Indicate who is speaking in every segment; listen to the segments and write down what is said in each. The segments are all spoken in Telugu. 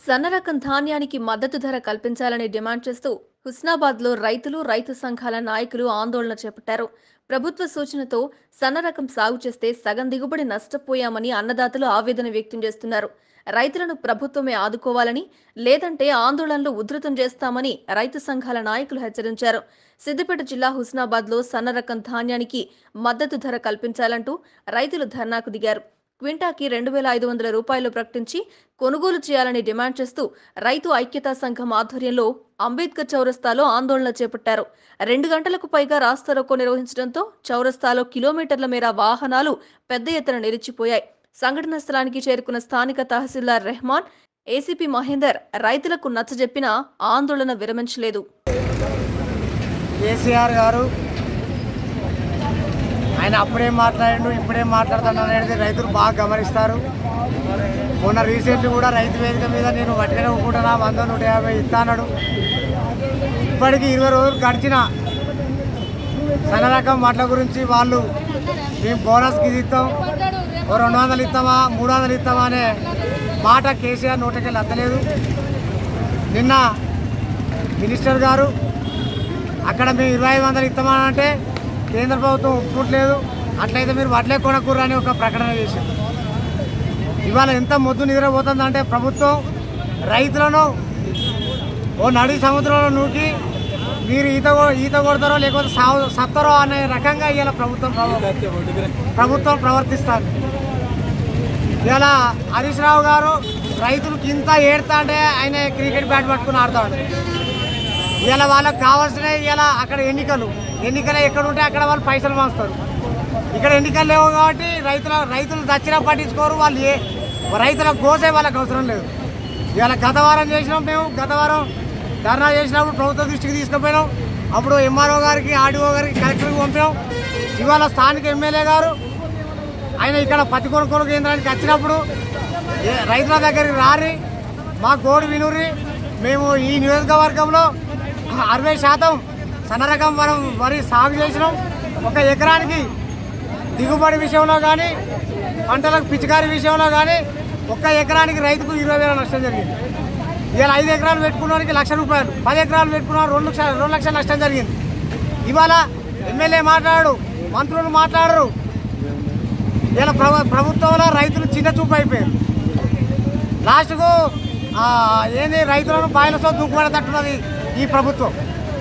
Speaker 1: సన్నరకం ధాన్యానికి మద్దతు ధర కల్పించాలని డిమాండ్ చేస్తూ హుస్నాబాద్లో రైతులు రైతు సంఘాల నాయకులు ఆందోళన చేపట్టారు ప్రభుత్వ సూచనతో సన్నరకం సాగు చేస్తే సగం దిగుబడి నష్టపోయామని అన్నదాతలు ఆవేదన వ్యక్తం చేస్తున్నారు రైతులను ప్రభుత్వమే ఆదుకోవాలని లేదంటే ఆందోళనలు ఉధృతం చేస్తామని రైతు సంఘాల నాయకులు హెచ్చరించారు సిద్దిపేట జిల్లా హుస్నాబాద్లో సన్నరకం ధాన్యానికి మద్దతు ధర కల్పించాలంటూ రైతులు ధర్నాకు దిగారు క్వింటాకి రెండు వేల ఐదు వందల రూపాయలు ప్రకటించి కొనుగోలు చేయాలని డిమాండ్ చేస్తూ రైతు ఐక్యతా సంఘం ఆధ్వర్యంలో అంబేద్కర్ చౌరస్తాలో ఆందోళన చేపట్టారు రెండు గంటలకు పైగా రాస్తారోకో నిర్వహించడంతో చౌరస్తాలో కిలోమీటర్ల మేర వాహనాలు పెద్ద ఎత్తున నిలిచిపోయాయి సంఘటన స్థలానికి చేరుకున్న స్థానిక తహసీల్దార్ రెహమాన్ ఏసీపీ మహేందర్ రైతులకు నచ్చజెప్పినా ఆందోళన విరమించలేదు
Speaker 2: కేసీఆర్ గారు ఆయన అప్పుడేం మాట్లాడిండు ఇప్పుడేం మాట్లాడుతున్నాడు అనేది రైతులు బాగా గమనిస్తారు మొన్న రీసెంట్లీ కూడా రైతు వేదిక మీద నేను వట్టిగానే ఒప్పుకుంటున్నా వంద నూట యాభై ఇస్తానడు ఇప్పటికి ఇరవై రోజులు గడిచిన సన్న రకం వడ్ల గురించి వాళ్ళు మేము బోనస్కి ఇది ఇస్తాం ఓ రెండు వందలు ఇస్తామా మూడు వందలు ఇస్తామా అనే మాట కేసీఆర్ నోటికెళ్ళి అద్దలేదు నిన్న మినిస్టర్ గారు అక్కడ మేము ఇరవై ఐదు వందలు ఇస్తామని అంటే కేంద్ర ప్రభుత్వం ఒప్పుకోవట్లేదు అట్లయితే మీరు వడ్లే కొనకూరు అని ఒక ప్రకటన చేసింది ఇవాళ ఎంత మొద్దు నిద్రపోతుందంటే ప్రభుత్వం రైతులను ఓ నడి సముద్రంలో నూకి మీరు ఈత కొ- ఈత కొడతారో లేకపోతే సావు సత్తారో అనే రకంగా ఇవాళ ప్రభుత్వం ప్రవ- ప్రభుత్వం ప్రవర్తిస్తుంది ఇలా హరీష్ రావు గారు రైతులకు ఇంత ఏడుతా అంటే ఆయన క్రికెట్ బ్యాట్ పట్టుకుని ఆడతాడు ఇలా వాళ్ళకి కావాల్సిన ఇలా అక్కడ ఎన్నికలు ఎన్నికలు ఎక్కడ ఉంటే అక్కడ వాళ్ళు పైసలు పంచుతారు ఇక్కడ ఎన్నికలు లేవు కాబట్టి రైతుల రైతులు దచ్చినా పట్టించుకోరు వాళ్ళు ఏ రైతులకు కోసే వాళ్ళకి అవసరం లేదు ఇవాళ గత వారం చేసినాం మేము గత వారం ధర్నా చేసినప్పుడు ప్రభుత్వ దృష్టికి తీసుకుపోయినాం అప్పుడు ఎంఆర్ఓ గారికి ఆర్డీఓ గారికి కలెక్టర్కి పంపాం ఇవాళ స్థానిక ఎమ్మెల్యే గారు ఆయన ఇక్కడ పత్తి కొనుగోలు కేంద్రానికి వచ్చినప్పుడు ఏ- రైతుల దగ్గరికి రారి మా గోడు వినురి మేము ఈ నియోజకవర్గంలో అరవై శాతం సన్నరకం మనం వరి సాగు చేసినాం ఒక ఎకరానికి దిగుబడి విషయంలో కానీ పంటలకు పిచికారి విషయంలో కానీ ఒక్క ఎకరానికి రైతుకు ఇరవై వేల నష్టం జరిగింది ఇవాళ ఐదు ఎకరాలు పెట్టుకున్నవానికి లక్ష రూపాయలు పది ఎకరాలు పెట్టుకున్న రెండు లక్షల రెండు లక్షల నష్టం జరిగింది ఇవాళ ఎమ్మెల్యే మాట్లాడు మంత్రులు మాట్లాడరు ఇలా ప్రభు ప్రభుత్వంలో రైతులు చిన్న చూపు అయిపోయారు లాస్ట్కు ఆ, ఏంది రైతులను బాయిలతో దూకుపడేటట్టున్నది ఈ ప్రభుత్వం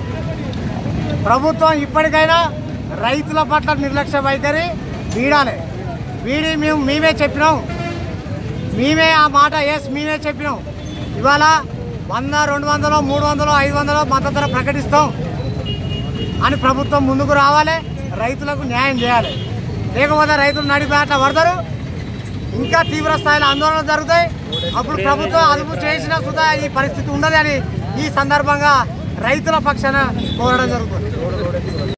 Speaker 2: ప్రభుత్వం ఇప్పటికైనా రైతుల పట్ల నిర్లక్ష్య వైఖరి వీడాలి వీడి మేము మేమే చెప్పినాం మేమే ఆ మాట ఎస్ మేమే చెప్పినాం ఇవాళ వంద రెండు వందలు మూడు వందలు ఐదు వందలు మద్దతు ధర ప్రకటిస్తాం అని ప్రభుత్వం ముందుకు రావాలి రైతులకు న్యాయం చేయాలి లేకపోతే రైతులు నడిపేట పడతారు ఇంకా తీవ్ర స్థాయిలో ఆందోళన జరుగుతాయి అప్పుడు ప్రభుత్వం అదుపు చేసినా సుధా ఈ పరిస్థితి ఉండదు అని ఈ సందర్భంగా రైతుల పక్షాన కోరడం జరుగుతుంది